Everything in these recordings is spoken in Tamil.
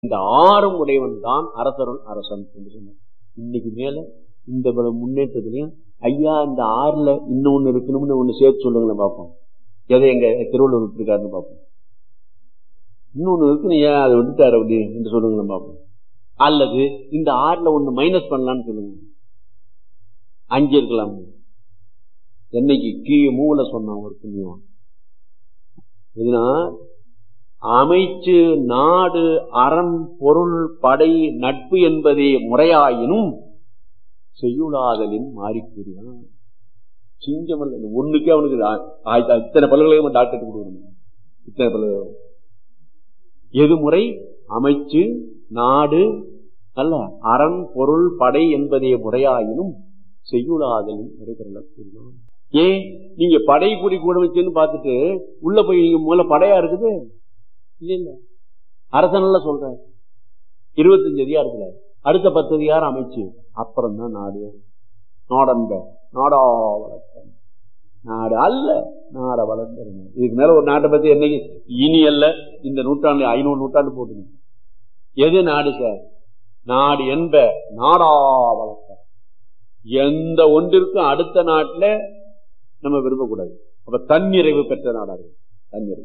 இந்த ஆறும் உடையவன் தான் அரசருள் அரசன் என்று சொன்னார் இன்னைக்கு மேல இந்த இவ்வளவு முன்னேற்றத்திலையும் ஐயா இந்த ஆறுல இன்னொன்னு இருக்கணும்னு ஒண்ணு சேர்த்து சொல்லுங்களேன் பார்ப்போம் எதை எங்க திருவள்ளுவர் விட்டுருக்காருன்னு பார்ப்போம் இன்னொன்னு இருக்கு ஏன் அதை விட்டுட்டாரு அப்படி என்று சொல்லுங்களேன் பார்ப்போம் அல்லது இந்த ஆறுல ஒண்ணு மைனஸ் பண்ணலாம்னு சொல்லுங்க அஞ்சு இருக்கலாம் என்னைக்கு கீழே மூல சொன்னான் ஒரு புண்ணியம் எதுனா அமைச்சு நாடு அறம் பொருள் படை நட்பு என்பதே முறையாயினும் செய்யுளாதலின் மாறிக்கூறினான் சிங்கமல்ல ஒண்ணுக்கே அவனுக்கு இத்தனை பல்கலைக்கழகம் டாக்டர் கொடுக்கணும் இத்தனை பல்கலைக்கழகம் எது முறை அமைச்சு நாடு அல்ல அறம் பொருள் படை என்பதே முறையாயினும் செய்யுளாதலின் முறைபெறல கூறினான் ஏன் நீங்க படை கூடி கூட வச்சுன்னு பார்த்துட்டு உள்ள போய் நீங்க முதல்ல படையா இருக்குது இல்ல இல்ல அரசன்ல சொல்ற இருபத்தஞ்சு அதிகாரத்துல அடுத்த பத்து அதிகாரம் அமைச்சு அப்புறம் தான் நாடு நாடன்ப நாடா வளர்த்த நாடு அல்ல நாட வளர்ந்துருங்க இதுக்கு மேல ஒரு நாட்டை பத்தி என்னைக்கு இனி அல்ல இந்த நூற்றாண்டு ஐநூறு நூற்றாண்டு போட்டுங்க எது நாடு சார் நாடு என்ப நாடா வளர்த்த எந்த ஒன்றிற்கும் அடுத்த நாட்டுல நம்ம விரும்பக்கூடாது அப்ப தன்னிறைவு பெற்ற நாடாக தன்னிறைவு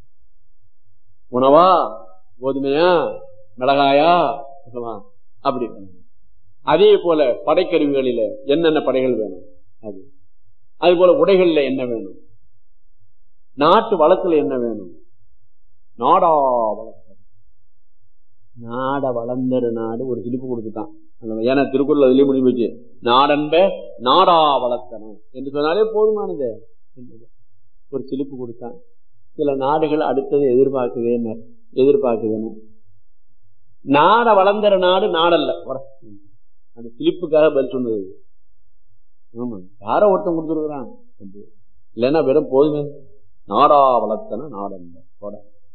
உணவா கோதுமையா மிளகாயா அப்படி அதே போல படைக்கருவிகளில என்னென்ன படைகள் வேணும் அது அது போல உடைகள்ல என்ன வேணும் நாட்டு வளத்துல என்ன வேணும் நாடா வளர்த்த நாட வளர்ந்தரு நாடு ஒரு சிலிப்பு கொடுத்துட்டான் ஏன்னா திருக்குறள் அதுலயே முடிவு வச்சு நாடன்ப நாடா வளர்த்தனும் என்று சொன்னாலே போதுமானது ஒரு சிலிப்பு கொடுத்தான் சில நாடுகள் அடுத்தது எதிர்பார்க்குதேன்னு எதிர்பார்க்குதுன்னு நாட வளர்ந்துற நாடு நாடல்ல அந்த சிலிப்புக்காக பதில் சொன்னது ஆமா யாரோ ஒருத்தன் கொடுத்துருக்குறான் இல்லைன்னா வெறும் போதுமே நாடா வளர்த்தன நாடல்ல போட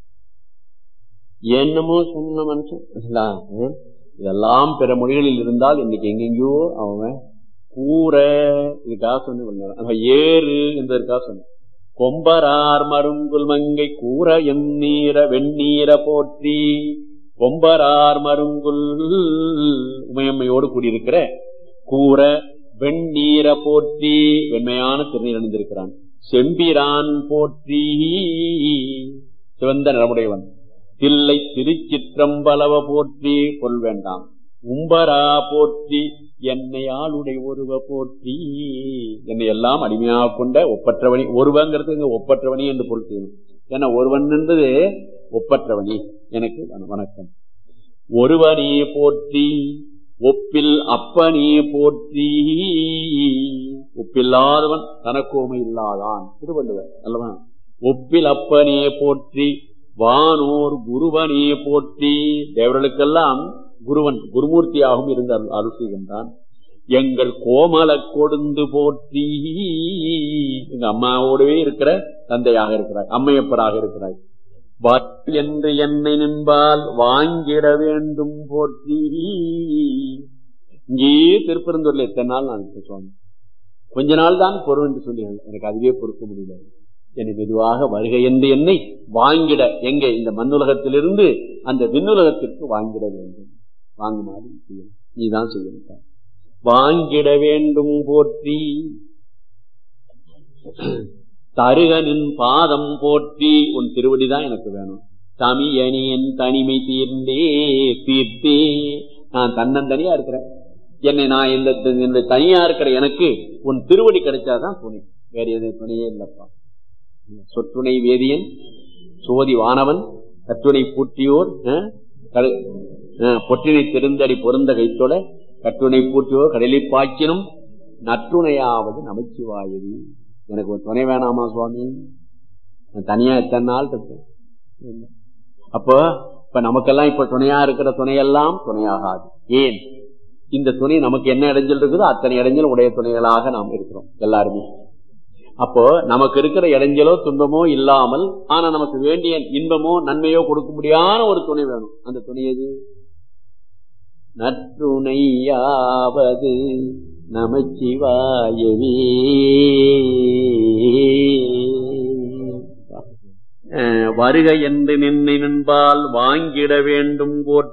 என்னமோ சொன்ன மனுஷன் இதெல்லாம் பிற மொழிகளில் இருந்தால் இன்னைக்கு எங்கெங்கயோ அவன் கூற இதுக்காக சொன்ன ஏறு என்பதற்காக சொன்ன கொம்பரார் மருங்குல் மங்கை கூற எம் நீர வெண்ணீர போற்றி கொம்பரார் மருங்குல் உமையம்மையோடு கூடியிருக்கிற கூற வெண்ணீர போற்றி வெண்மையான திருநீர் அணிந்திருக்கிறான் செம்பிரான் போற்றி சிவந்த நிறமுடையவன் தில்லை திருச்சிற்றம்பலவ போற்றி கொள் வேண்டாம் உம்பரா போற்றி என்னை ஆளுடைய ஒருவ போற்றி என்னை எல்லாம் அடிமையாக கொண்ட ஒப்பற்றவனி ஒருவங்கிறது இங்க ஒப்பற்றவனி என்று பொருள் ஏன்னா ஒருவன் என்பது ஒப்பற்றவனி எனக்கு வணக்கம் ஒருவனே போற்றி ஒப்பில் அப்பனே போற்றி ஒப்பில்லாதவன் தனக்கோமை இல்லாதான் திருவள்ளுவர் அல்லவா ஒப்பில் அப்பனே போற்றி வானோர் குருவனே போற்றி தேவர்களுக்கெல்லாம் குருவன் குருமூர்த்தியாகவும் இருந்து அருள் செய்கின்றான் எங்கள் கோமல கொடுந்து போற்றி எங்க அம்மாவோடவே இருக்கிற தந்தையாக இருக்கிறாய் அம்மையப்பராக இருக்கிறாய் என்று என்னை நின்பால் வாங்கிட வேண்டும் போற்றி இங்கே திருப்பரந்தூர்ல எத்தனை நாள் நான் சுவாமி கொஞ்ச நாள் தான் பொருள் என்று சொல்லி எனக்கு அதுவே பொறுக்க முடியல என்னை மெதுவாக வருகை என்று என்னை வாங்கிட எங்க இந்த மண்ணுலகத்திலிருந்து அந்த விண்ணுலகத்திற்கு வாங்கிட வேண்டும் வாங்குமாறு செய்யணும் நீதான் செய்யணும் வாங்கிட வேண்டும் போற்றி தருகனின் பாதம் போற்றி உன் திருவடிதான் எனக்கு வேணும் தமியனியன் தனிமை தீர்ந்தே தீர்த்தே நான் தன்னந்தனியா இருக்கிறேன் என்னை நான் இந்த தனியா இருக்கிற எனக்கு உன் திருவடி கிடைச்சாதான் துணை வேற எது துணையே இல்லப்பா சொற்றுணை வேதியன் சோதி வானவன் கற்றுணை பூட்டியோர் பொற்றினை திருந்தடி பொருந்த கைத்தொட கற்றுணை பூட்டியோர் கடலில் பாய்ச்சினும் நற்றுணையாவது நமச்சிவாயது எனக்கு ஒரு துணை வேணாமா சுவாமி தனியா எத்தனை நாள் இருக்கேன் அப்போ இப்ப நமக்கெல்லாம் இப்ப துணையா இருக்கிற துணையெல்லாம் துணையாகாது ஏன் இந்த துணை நமக்கு என்ன இடைஞ்சல் இருக்குதோ அத்தனை இடைஞ்சல் உடைய துணைகளாக நாம் இருக்கிறோம் எல்லாருமே அப்போ நமக்கு இருக்கிற இடைஞ்சலோ துன்பமோ இல்லாமல் ஆனா நமக்கு வேண்டிய இன்பமோ நன்மையோ கொடுக்க முடியாத ஒரு துணை வேணும் அந்த துணை எது நற்றுணையாவது நமச்சிவாயவே அஹ், வருக என்று நின்று நின்பால் வாங்கிட வேண்டும் போற்